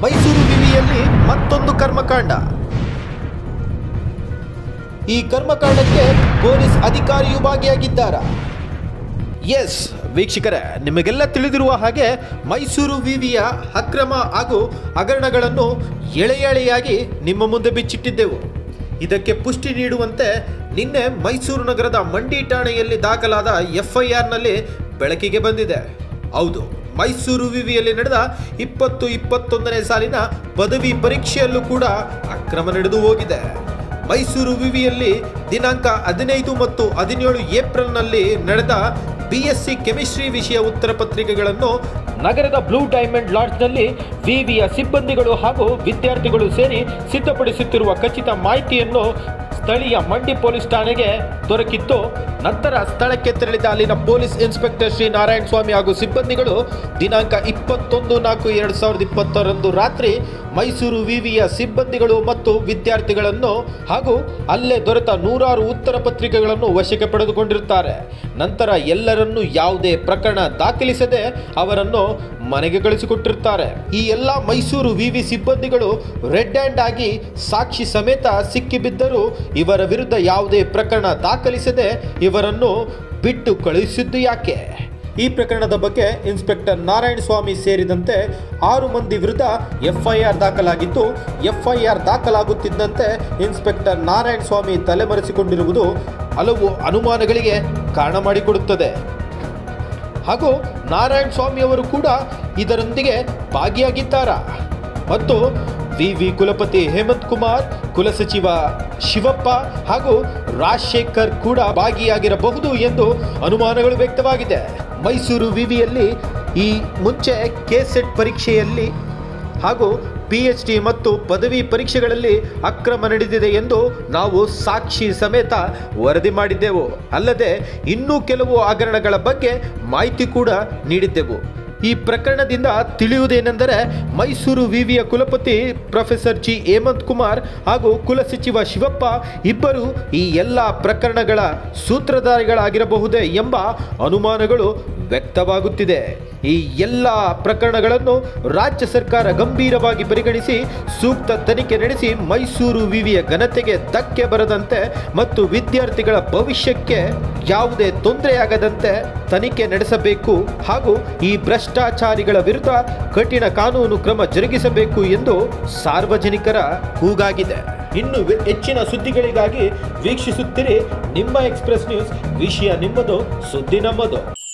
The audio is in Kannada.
ಮೈಸೂರು ವಿವಿಯಲ್ಲಿ ಮತ್ತೊಂದು ಕರ್ಮಕಾಂಡ ಈ ಕರ್ಮಕಾಂಡಕ್ಕೆ ಪೊಲೀಸ್ ಅಧಿಕಾರಿಯೂ ಭಾಗಿಯಾಗಿದ್ದಾರಾ ಎಸ್ ವೀಕ್ಷಕರೇ ನಿಮಗೆಲ್ಲ ತಿಳಿದಿರುವ ಹಾಗೆ ಮೈಸೂರು ವಿವಿಯ ಅಕ್ರಮ ಹಾಗೂ ಹಗರಣಗಳನ್ನು ಎಳೆ ಎಳೆಯಾಗಿ ನಿಮ್ಮ ಮುಂದೆ ಬಿಚ್ಚಿಟ್ಟಿದ್ದೆವು ಇದಕ್ಕೆ ಪುಷ್ಟಿ ನೀಡುವಂತೆ ನಿನ್ನೆ ಮೈಸೂರು ನಗರದ ಮಂಡಿ ಠಾಣೆಯಲ್ಲಿ ದಾಖಲಾದ ಎಫ್ಐಆರ್ನಲ್ಲಿ ಬೆಳಕಿಗೆ ಬಂದಿದೆ ಹೌದು ಮೈಸೂರು ವಿವಿಯಲ್ಲಿ ನಡೆದ ಇಪ್ಪತ್ತು ಇಪ್ಪತ್ತೊಂದನೇ ಸಾಲಿನ ಪದವಿ ಪರೀಕ್ಷೆಯಲ್ಲೂ ಕೂಡ ಅಕ್ರಮ ನಡೆದು ಹೋಗಿದೆ ಮೈಸೂರು ವಿವಿಯಲ್ಲಿ ದಿನಾಂಕ ಹದಿನೈದು ಮತ್ತು ಹದಿನೇಳು ಏಪ್ರಿಲ್ನಲ್ಲಿ ನಡೆದ ಬಿ ಎಸ್ ಸಿ ಕೆಮಿಸ್ಟ್ರಿ ವಿಷಯ ಉತ್ತರ ಪತ್ರಿಕೆಗಳನ್ನು ನಗರದ ಬ್ಲೂ ಡೈಮಂಡ್ ಲಾಡ್ಜ್ನಲ್ಲಿ ವಿವಿಯ ಸಿಬ್ಬಂದಿಗಳು ಹಾಗೂ ವಿದ್ಯಾರ್ಥಿಗಳು ಸೇರಿ ಸಿದ್ಧಪಡಿಸುತ್ತಿರುವ ಖಚಿತ ಮಾಹಿತಿಯನ್ನು ಸ್ಥಳೀಯ ಮಂಡಿ ಪೊಲೀಸ್ ಠಾಣೆಗೆ ದೊರಕಿತ್ತು ನಂತರ ಸ್ಥಳಕ್ಕೆ ತೆರಳಿದ ಅಲ್ಲಿನ ಪೊಲೀಸ್ ಇನ್ಸ್ಪೆಕ್ಟರ್ ಶ್ರೀ ನಾರಾಯಣ ಸ್ವಾಮಿ ಹಾಗೂ ಸಿಬ್ಬಂದಿಗಳು ದಿನಾಂಕ ಇಪ್ಪತ್ತೊಂದು ನಾಲ್ಕು ಎರಡು ಸಾವಿರದ ಇಪ್ಪತ್ತರಂದು ರಾತ್ರಿ ಮೈಸೂರು ವಿವಿಯ ಸಿಬ್ಬಂದಿಗಳು ಮತ್ತು ವಿದ್ಯಾರ್ಥಿಗಳನ್ನು ಹಾಗೂ ಅಲ್ಲೇ ದೊರೆತ ನೂರಾರು ಉತ್ತರ ಪತ್ರಿಕೆಗಳನ್ನು ವಶಕ್ಕೆ ಪಡೆದುಕೊಂಡಿರುತ್ತಾರೆ ನಂತರ ಎಲ್ಲರನ್ನೂ ಯಾವುದೇ ಪ್ರಕರಣ ದಾಖಲಿಸದೆ ಅವರನ್ನು ಮನೆಗೆ ಕಳಿಸಿಕೊಟ್ಟಿರುತ್ತಾರೆ ಈ ಎಲ್ಲ ಮೈಸೂರು ವಿವಿ ಸಿಬ್ಬಂದಿಗಳು ರೆಡ್ ಹ್ಯಾಂಡ್ ಆಗಿ ಸಾಕ್ಷಿ ಸಮೇತ ಸಿಕ್ಕಿಬಿದ್ದರೂ ಇವರ ವಿರುದ್ಧ ಯಾವುದೇ ಪ್ರಕರಣ ದಾಖಲಿಸದೆ ಇವರನ್ನು ಬಿಟ್ಟು ಕಳುಹಿಸಿದ್ದು ಯಾಕೆ ಈ ಪ್ರಕರಣದ ಬಗ್ಗೆ ಇನ್ಸ್ಪೆಕ್ಟರ್ ನಾರಾಯಣ ಸ್ವಾಮಿ ಸೇರಿದಂತೆ ಆರು ಮಂದಿ ವಿರುದ್ಧ ಎಫ್ಐಆರ್ ದಾಖಲಾಗಿದ್ದು ಎಫ್ಐಆರ್ ದಾಖಲಾಗುತ್ತಿದ್ದಂತೆ ಇನ್ಸ್ಪೆಕ್ಟರ್ ನಾರಾಯಣ ಸ್ವಾಮಿ ತಲೆಮರೆಸಿಕೊಂಡಿರುವುದು ಹಲವು ಅನುಮಾನಗಳಿಗೆ ಕಾರಣ ಮಾಡಿಕೊಡುತ್ತದೆ ಹಾಗೂ ನಾರಾಯಣ ಸ್ವಾಮಿ ಅವರು ಕೂಡ ಇದರೊಂದಿಗೆ ಭಾಗಿಯಾಗಿದ್ದಾರಾ ಮತ್ತು ವಿ ವಿ ಕುಲಪತಿ ಹೇಮಂತ್ ಕುಮಾರ್ ಕುಲಸಚಿವ ಶಿವಪ್ಪ ಹಾಗೂ ರಾಜಶೇಖರ್ ಕೂಡ ಭಾಗಿಯಾಗಿರಬಹುದು ಎಂದು ಅನುಮಾನಗಳು ವ್ಯಕ್ತವಾಗಿದೆ ಮೈಸೂರು ವಿವಿಯಲ್ಲಿ ಈ ಮುಂಚೆ ಕೆ ಸೆಟ್ ಪರೀಕ್ಷೆಯಲ್ಲಿ ಹಾಗೂ ಪಿ ಎಚ್ ಡಿ ಮತ್ತು ಪದವಿ ಪರೀಕ್ಷೆಗಳಲ್ಲಿ ಅಕ್ರಮ ನಡೆದಿದೆ ಎಂದು ನಾವು ಸಾಕ್ಷಿ ಸಮೇತ ವರದಿ ಮಾಡಿದ್ದೆವು ಅಲ್ಲದೆ ಇನ್ನೂ ಕೆಲವು ಹಗರಣಗಳ ಬಗ್ಗೆ ಮಾಹಿತಿ ಕೂಡ ನೀಡಿದ್ದೆವು ಈ ಪ್ರಕರಣದಿಂದ ತಿಳಿಯುವುದೇನೆಂದರೆ ಮೈಸೂರು ವಿವಿಯ ಕುಲಪತಿ ಪ್ರೊಫೆಸರ್ ಜಿ ಹೇಮಂತ್ ಕುಮಾರ್ ಹಾಗೂ ಕುಲಸಚಿವ ಶಿವಪ್ಪ ಇಬ್ಬರು ಈ ಎಲ್ಲ ಪ್ರಕರಣಗಳ ಸೂತ್ರಧಾರಿಗಳಾಗಿರಬಹುದೇ ಎಂಬ ಅನುಮಾನಗಳು ವ್ಯಕ್ತವಾಗುತ್ತಿದೆ ಈ ಎಲ್ಲ ಪ್ರಕರಣಗಳನ್ನು ರಾಜ್ಯ ಸರ್ಕಾರ ಗಂಭೀರವಾಗಿ ಪರಿಗಣಿಸಿ ಸೂಕ್ತ ತನಿಖೆ ನಡೆಸಿ ಮೈಸೂರು ವಿವಿಯ ಘನತೆಗೆ ಧಕ್ಕೆ ಬರದಂತೆ ಮತ್ತು ವಿದ್ಯಾರ್ಥಿಗಳ ಭವಿಷ್ಯಕ್ಕೆ ಯಾವುದೇ ತೊಂದರೆಯಾಗದಂತೆ ತನಿಖೆ ನಡೆಸಬೇಕು ಹಾಗೂ ಈ ಭ್ರಷ್ಟಾಚಾರಿಗಳ ವಿರುದ್ಧ ಕಠಿಣ ಕಾನೂನು ಕ್ರಮ ಜರುಗಿಸಬೇಕು ಎಂದು ಸಾರ್ವಜನಿಕರ ಕೂಗಾಗಿದೆ ಇನ್ನು ವೆ- ಹೆಚ್ಚಿನ ಸುದ್ದಿಗಳಿಗಾಗಿ ವೀಕ್ಷಿಸುತ್ತಿರಿ ನಿಮ್ಮ ಎಕ್ಸ್ಪ್ರೆಸ್ ನ್ಯೂಸ್ ವಿಷಯ ನಿಮ್ಮದು ಸುದ್ದಿ ನಮ್ಮದು